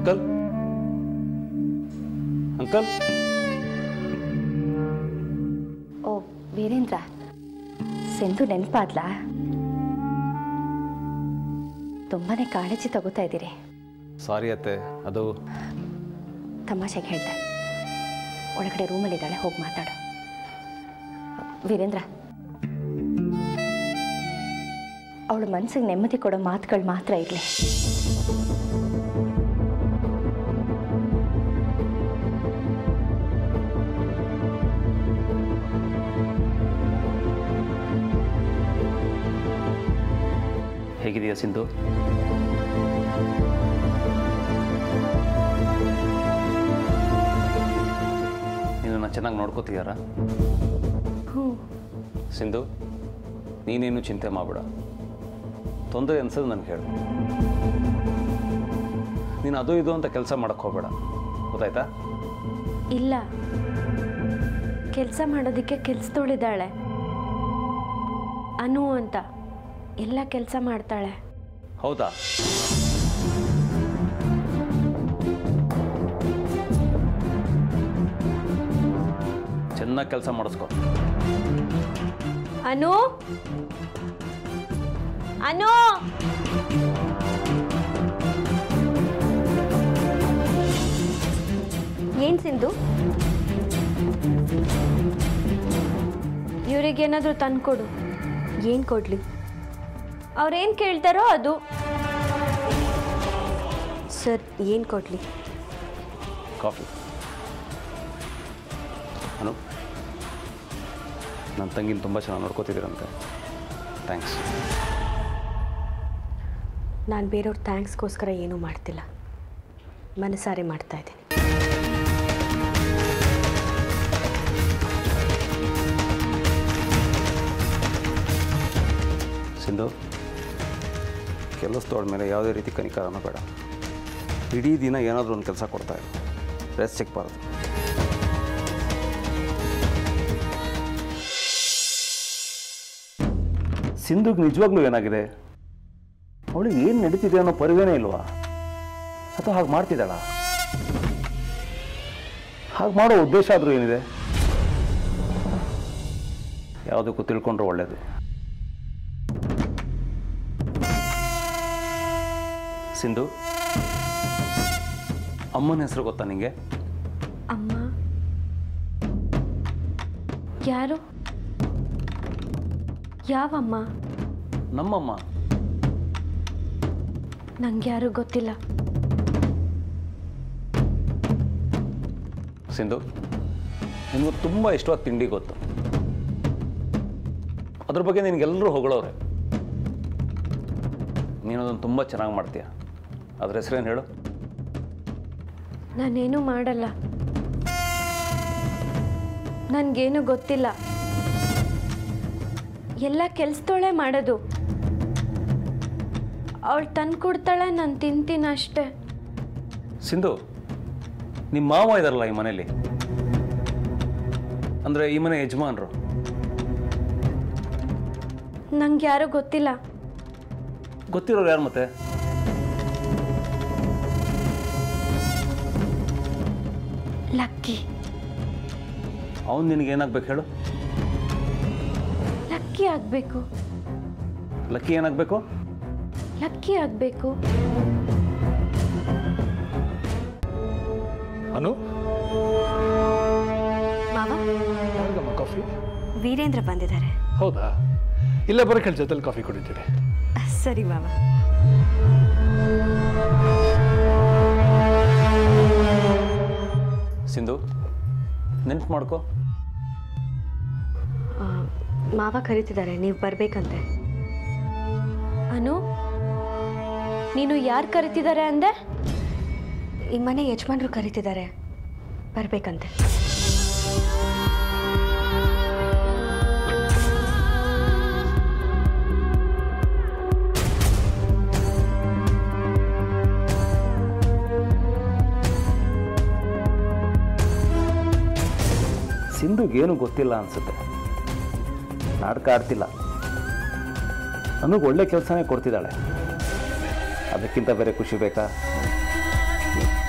uncle uncle ಓ ವೀರೇಂದ್ರ ಸಿಂಧು ನೆನಪಾದ್ಲಾ ತುಂಬಾನೇ ಕಾಳಜಿ ತಗೋತಾ ಇದ್ದೀರಿ ಸಾರಿ ಅತ್ತೆ ಅದು ತಮಾಷೆಗೆ ಹೇಳ್ದೆ ಒಳಗಡೆ ರೂಮಲ್ಲಿದ್ದಾಳೆ ಹೋಗಿ ಮಾತಾಡು ವೀರೇಂದ್ರ ಅವಳ ಮನಸ್ಸಿಗೆ ನೆಮ್ಮದಿ ಕೊಡೋ ಮಾತುಗಳು ಮಾತ್ರ ಇರಲಿ ಹೇಗಿದೆಯಾ ಸಿಂಧು ನಿನ್ನನ್ನು ಚೆನ್ನಾಗಿ ನೋಡ್ಕೋತೀಯಾರ ಹ್ಞೂ ಸಿಂಧು ನೀನೇನು ಚಿಂತೆ ಮಾಡಬೇಡ ತೊಂದರೆ ಅನ್ಸೋದು ನನಗೆ ಹೇಳು ನೀನು ಅದು ಇದು ಅಂತ ಕೆಲಸ ಮಾಡಕ್ಕೆ ಹೋಗಬೇಡ ಗೊತ್ತಾಯ್ತಾ ಇಲ್ಲ ಕೆಲಸ ಮಾಡೋದಕ್ಕೆ ಕೆಲ್ಸದವಳಿದ್ದಾಳೆ ಅನು ಅಂತ ಎಲ್ಲ ಕೆಲಸ ಮಾಡ್ತಾಳೆ ಹೌದಾ ಚೆನ್ನಾಗಿ ಕೆಲಸ ಮಾಡಿಸ್ಕೊ ಅನು ಅನು ಏನ್ ಸಿಂಧು ಇವ್ರಿಗೇನಾದ್ರೂ ತಂದ್ಕೊಡು ಏನ್ ಕೊಡ್ಲಿ ಅವ್ರೇನ್ ಕೇಳ್ತಾರೋ ಅದು ಸರ್ ಏನ್ ಕೊಡ್ಲಿ ಕಾಫಿ ಅನು ನನ್ನ ತಂಗಿನ ತುಂಬ ಚೆನ್ನಾಗಿ ನೋಡ್ಕೋತಿದ್ದೀರಂತೆ ಥ್ಯಾಂಕ್ಸ್ ನಾನು ಬೇರೆಯವ್ರ ಥ್ಯಾಂಕ್ಸ್ಗೋಸ್ಕರ ಏನೂ ಮಾಡ್ತಿಲ್ಲ ಮನಸಾರೆ ಮಾಡ್ತಾ ಇದ್ದೀನಿ ಸಿಂಧು ಕೆಲಸದವಳ ಮೇಲೆ ಯಾವುದೇ ರೀತಿ ಕನಿಕರನೂ ಬೇಡ ಇಡೀ ದಿನ ಏನಾದರೂ ಒಂದು ಕೆಲಸ ಕೊಡ್ತಾ ಇರು ರೆಸ್ಟ್ ಸಿಗಬಾರ್ದು ಸಿಂಧುಗೆ ನಿಜವಾಗ್ಲೂ ಏನಾಗಿದೆ ಅವಳಿಗೆ ಏನು ನಡೀತಿದೆ ಅನ್ನೋ ಪರಿವೇನೇ ಇಲ್ವಾ ಅಥವಾ ಹಾಗೆ ಮಾಡ್ತಿದ್ದಾಳ ಹಾಗೆ ಮಾಡೋ ಉದ್ದೇಶ ಆದರೂ ಏನಿದೆ ಯಾವುದಕ್ಕೂ ತಿಳ್ಕೊಂಡ್ರೆ ಒಳ್ಳೆಯದು ಸಿಂಧು ಅಮ್ಮನ ಹೆಸರು ಗೊತ್ತಾ ನಿಂಗೆ ಅಮ್ಮ ಯಾರು ಯಾವಮ್ಮ ನಮ್ಮಮ್ಮ ನಂಗೆ ಯಾರು ಗೊತ್ತಿಲ್ಲ ಸಿಂಧು ನಿನಗೆ ತುಂಬ ಇಷ್ಟವಾದ ತಿಂಡಿ ಗೊತ್ತು ಅದ್ರ ಬಗ್ಗೆ ನಿನಗೆಲ್ಲರೂ ಹೊಗಳವ್ರೆ ನೀನು ಅದನ್ನು ತುಂಬ ಚೆನ್ನಾಗಿ ಮಾಡ್ತೀಯ ಅದ್ರ ಹೆಸರೇನು ಹೇಳು ನಾನೇನು ಮಾಡಲ್ಲ ನನಗೇನು ಗೊತ್ತಿಲ್ಲ ಎಲ್ಲ ಕೆಲ್ಸದೊಳೆ ಮಾಡೋದು ಅವಳು ತಂದು ಕೊಡ್ತಾಳೆ ನಾನು ತಿಂತೀನಿ ಅಷ್ಟೇ ಸಿಂಧು ನಿಮ್ಮ ಮಾವ ಇದಾರಲ್ಲ ಈ ಮನೇಲಿ ಅಂದರೆ ಈ ಮನೆ ಯಜಮಾನರು ನಂಗೆ ಯಾರು ಗೊತ್ತಿಲ್ಲ ಗೊತ್ತಿರೋರು ಯಾರು ಮತ್ತೆ ಲಕ್ಕಿ ಅವ್ನು ನಿನಗೆ ಏನಾಗ್ಬೇಕು ಹೇಳು ಲಕ್ಕಿ ಆಗಬೇಕು ಲಕ್ಕಿ ಏನಾಗಬೇಕು ಲಕ್ಕಿ ಆಗಬೇಕು ಅನು ಮಾವ ಯಾರಿಗಮ್ಮ ಕಾಫಿ ವೀರೇಂದ್ರ ಬಂದಿದ್ದಾರೆ ಹೌದಾ ಇಲ್ಲೇ ಬರೋಕೆ ಹೇಳಿ ಜೊತೆಲಿ ಕಾಫಿ ಕುಡಿತೀನಿ ಸರಿ ಮಾವ ಸಿಂಧು ನೆನ್ಪು ಮಾಡ್ಕೋ ಮಾವ ಕರೀತಿದ್ದಾರೆ ನೀವು ಬರ್ಬೇಕಂತೆ ಅನು ನೀನು ಯಾರು ಕರಿತಿದ್ದಾರೆ ಅಂದೆ ಈ ಮನೆ ಯಜಮಾನ್ರು ಕರೀತಿದ್ದಾರೆ ಬರ್ಬೇಕಂತೆ ಸಿಂಧುಗೇನು ಗೊತ್ತಿಲ್ಲ ಅನ್ಸುತ್ತೆ ನಾಟಕ ಆಡ್ತಿಲ್ಲ ನನಗೆ ಒಳ್ಳೆ ಕೆಲಸನೇ ಕೊಡ್ತಿದ್ದಾಳೆ ಅದಕ್ಕಿಂತ ಬೇರೆ ಖುಷಿ ಬೇಕಾ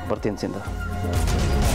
ಬರ್ತೀನಿ ಸಿಂಧ